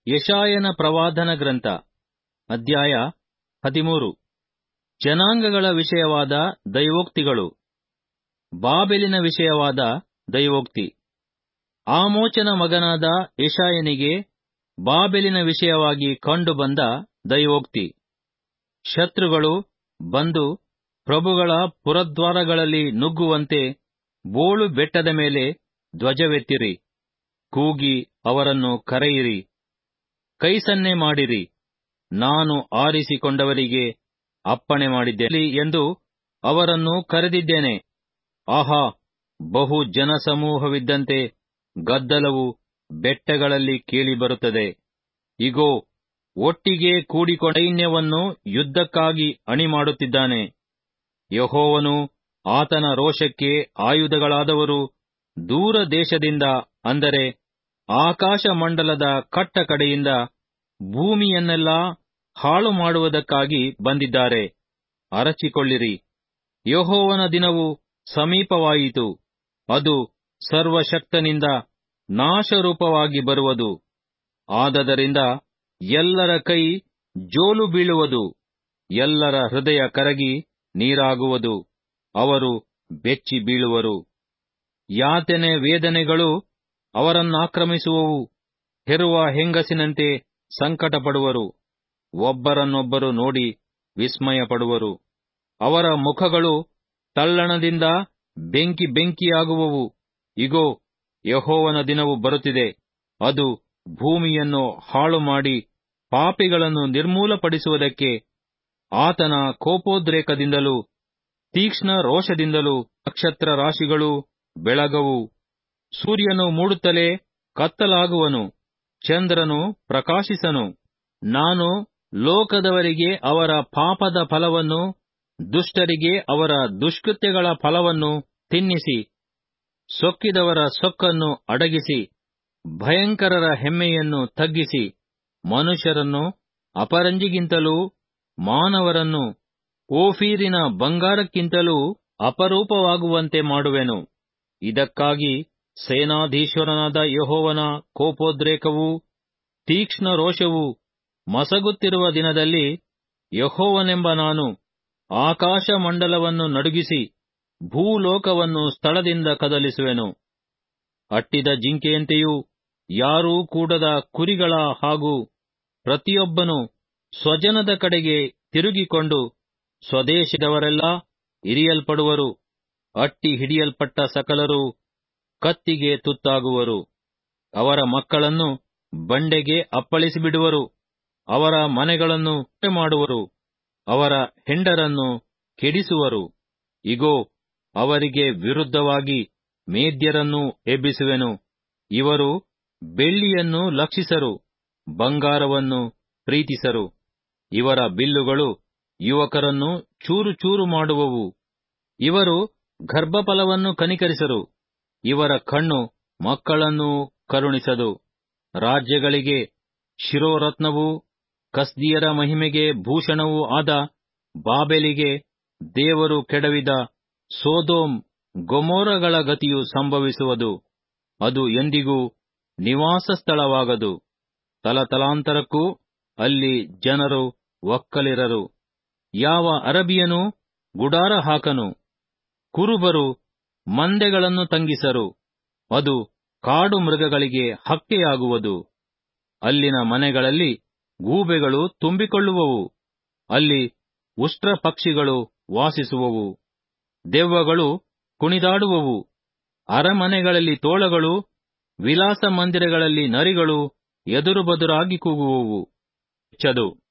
ಯಶಾಯನ ಪ್ರವಾದನ ಗ್ರಂಥ ಅಧ್ಯಾಯ ಹದಿಮೂರು ಜನಾಂಗಗಳ ವಿಷಯವಾದ ದೈವೋಕ್ತಿಗಳು ಬಾಬೆಲಿನ ವಿಷಯವಾದ ದೈವೋಕ್ತಿ ಆಮೋಚನ ಮಗನಾದ ಯಶಾಯನಿಗೆ ಬಾಬೆಲಿನ ವಿಷಯವಾಗಿ ಕಂಡುಬಂದ ದೈವೋಕ್ತಿ ಶತ್ರುಗಳು ಬಂದು ಪ್ರಭುಗಳ ಪುರದ್ವಾರಗಳಲ್ಲಿ ನುಗ್ಗುವಂತೆ ಬೋಳು ಬೆಟ್ಟದ ಮೇಲೆ ಧ್ವಜವೆತ್ತಿರಿ ಕೂಗಿ ಅವರನ್ನು ಕರೆಯಿರಿ ಕೈಸನ್ನೆ ಮಾಡಿರಿ ನಾನು ಆರಿಸಿಕೊಂಡವರಿಗೆ ಅಪ್ಪಣೆ ಮಾಡಿದ್ದೇನೆ ಎಂದು ಅವರನ್ನು ಕರೆದಿದ್ದೇನೆ ಆಹಾ ಬಹು ಜನಸಮೂಹವಿದ್ದಂತೆ ಗದ್ದಲವು ಬೆಟ್ಟಗಳಲ್ಲಿ ಕೇಳಿಬರುತ್ತದೆ ಇಗೋ ಒಟ್ಟಿಗೆ ಕೂಡಿಕೊಂಡ ಸೈನ್ಯವನ್ನು ಯುದ್ಧಕ್ಕಾಗಿ ಅಣಿಮಾಡುತ್ತಿದ್ದಾನೆ ಯಹೋವನು ಆತನ ರೋಷಕ್ಕೆ ಆಯುಧಗಳಾದವರು ದೂರ ದೇಶದಿಂದ ಅಂದರೆ ಆಕಾಶ ಮಂಡಲದ ಕಟ್ಟ ಕಡೆಯಿಂದ ಭೂಮಿಯನ್ನೆಲ್ಲಾ ಹಾಳು ಮಾಡುವುದಕ್ಕಾಗಿ ಬಂದಿದ್ದಾರೆ ಅರಚಿಕೊಳ್ಳಿರಿ ಯಹೋವನ ದಿನವು ಸಮೀಪವಾಯಿತು ಅದು ಸರ್ವಶಕ್ತನಿಂದ ನಾಶರೂಪವಾಗಿ ಬರುವುದು ಆದದರಿಂದ ಎಲ್ಲರ ಕೈ ಜೋಲು ಬೀಳುವುದು ಎಲ್ಲರ ಹೃದಯ ಕರಗಿ ನೀರಾಗುವುದು ಅವರು ಬೆಚ್ಚಿ ಬೀಳುವರು ಯಾತನೆ ವೇದನೆಗಳು ಅವರನ್ನಾಕ್ರಮಿಸುವವು ಹೆರುವ ಹೆಂಗಸಿನಂತೆ ಸಂಕಟಪಡುವರು ಒಬ್ಬರನ್ನೊಬ್ಬರು ನೋಡಿ ವಿಸ್ಮಯಪಡುವರು ಅವರ ಮುಖಗಳು ತಲ್ಲಣದಿಂದ ಬೆಂಕಿ ಬೆಂಕಿಯಾಗುವವು ಇಗೋ ಯಹೋವನ ದಿನವು ಬರುತ್ತಿದೆ ಅದು ಭೂಮಿಯನ್ನು ಹಾಳು ಮಾಡಿ ಪಾಪಿಗಳನ್ನು ನಿರ್ಮೂಲಪಡಿಸುವುದಕ್ಕೆ ಆತನ ಕೋಪೋದ್ರೇಕದಿಂದಲೂ ತೀಕ್ಷ್ಣ ರೋಷದಿಂದಲೂ ನಕ್ಷತ್ರ ರಾಶಿಗಳು ಬೆಳಗವು ಸೂರ್ಯನು ಮೂಡುತ್ತಲೇ ಕತ್ತಲಾಗುವನು ಚಂದ್ರನು ಪ್ರಕಾಶಿಸನು ನಾನು ಲೋಕದವರಿಗೆ ಅವರ ಪಾಪದ ಫಲವನ್ನು ದುಷ್ಟರಿಗೆ ಅವರ ದುಷ್ಕೃತ್ಯಗಳ ಫಲವನ್ನು ತಿನ್ನಿಸಿ ಸೊಕ್ಕಿದವರ ಸೊಕ್ಕನ್ನು ಅಡಗಿಸಿ ಭಯಂಕರರ ಹೆಮ್ಮೆಯನ್ನು ತಗ್ಗಿಸಿ ಮನುಷ್ಯರನ್ನು ಅಪರಂಜಿಗಿಂತಲೂ ಮಾನವರನ್ನು ಓಫೀರಿನ ಬಂಗಾರಕ್ಕಿಂತಲೂ ಅಪರೂಪವಾಗುವಂತೆ ಮಾಡುವೆನು ಇದಕ್ಕಾಗಿ ಸೇನಾಧೀಶ್ವರನಾದ ಯಹೋವನ ಕೋಪೋದ್ರೇಕವೂ ತೀಕ್ಷ್ಣ ರೋಷವೂ ಮಸಗುತ್ತಿರುವ ದಿನದಲ್ಲಿ ಯಹೋವನೆಂಬ ನಾನು ಆಕಾಶ ಮಂಡಲವನ್ನು ನಡುಗಿಸಿ ಭೂಲೋಕವನ್ನು ಸ್ಥಳದಿಂದ ಕದಲಿಸುವೆನು ಅಟ್ಟಿದ ಜಿಂಕೆಯಂತೆಯೂ ಯಾರೂ ಕೂಡದ ಕುರಿಗಳ ಹಾಗೂ ಪ್ರತಿಯೊಬ್ಬನು ಸ್ವಜನದ ಕಡೆಗೆ ತಿರುಗಿಕೊಂಡು ಸ್ವದೇಶದವರೆಲ್ಲ ಇರಿಯಲ್ಪಡುವರು ಅಟ್ಟಿ ಹಿಡಿಯಲ್ಪಟ್ಟ ಸಕಲರು ಕತ್ತಿಗೆ ತುತ್ತಾಗುವರು ಅವರ ಮಕ್ಕಳನ್ನು ಬಂಡೆಗೆ ಅಪ್ಪಳಿಸಿಬಿಡುವರು ಅವರ ಮನೆಗಳನ್ನು ಮಾಡುವರು ಅವರ ಹೆಂಡರನ್ನು ಕೆಡಿಸುವರು ಇಗೋ ಅವರಿಗೆ ವಿರುದ್ಧವಾಗಿ ಮೇದ್ಯರನ್ನು ಎಬ್ಬಿಸುವೆನು ಇವರು ಬೆಳ್ಳಿಯನ್ನು ಲಕ್ಷಿಸರು ಬಂಗಾರವನ್ನು ಪ್ರೀತಿಸರು ಇವರ ಬಿಲ್ಲುಗಳು ಯುವಕರನ್ನು ಚೂರು ಚೂರು ಮಾಡುವವು ಇವರು ಗರ್ಭಫಲವನ್ನು ಕನಿಕರಿಸರು ಇವರ ಕಣ್ಣು ಮಕ್ಕಳನ್ನೂ ಕರುಣಿಸದು ರಾಜ್ಯಗಳಿಗೆ ಶಿರೋರತ್ನವೂ ಕಸ್ದಿಯರ ಮಹಿಮೆಗೆ ಭೂಷಣವೂ ಆದ ಬಾಬೆಲಿಗೆ ದೇವರು ಕೆಡವಿದ ಸೋದೋಮ್ ಗೊಮೋರಗಳ ಗತಿಯು ಸಂಭವಿಸುವುದು ಅದು ಎಂದಿಗೂ ನಿವಾಸ ಸ್ಥಳವಾಗದು ತಲತಲಾಂತರಕ್ಕೂ ಅಲ್ಲಿ ಜನರು ಒಕ್ಕಲಿರರು ಯಾವ ಅರಬಿಯನೂ ಗುಡಾರ ಹಾಕನು ಕುರುಬರು ಮಂದೆಗಳನ್ನು ತಂಗಿಸರು ಅದು ಕಾಡು ಮೃಗಗಳಿಗೆ ಹಕ್ಕೆಯಾಗುವುದು ಅಲ್ಲಿನ ಮನೆಗಳಲ್ಲಿ ಗೂಬೆಗಳು ತುಂಬಿಕೊಳ್ಳುವವು ಅಲ್ಲಿ ಉಷ್ಟ್ರ ಪಕ್ಷಿಗಳು ವಾಸಿಸುವವು ದೆವ್ವಗಳು ಕುಣಿದಾಡುವವು ಅರಮನೆಗಳಲ್ಲಿ ತೋಳಗಳು ವಿಲಾಸ ಮಂದಿರಗಳಲ್ಲಿ ನರಿಗಳು ಎದುರು ಬದುರಾಗಿ ಕೂಗುವವು ಚದು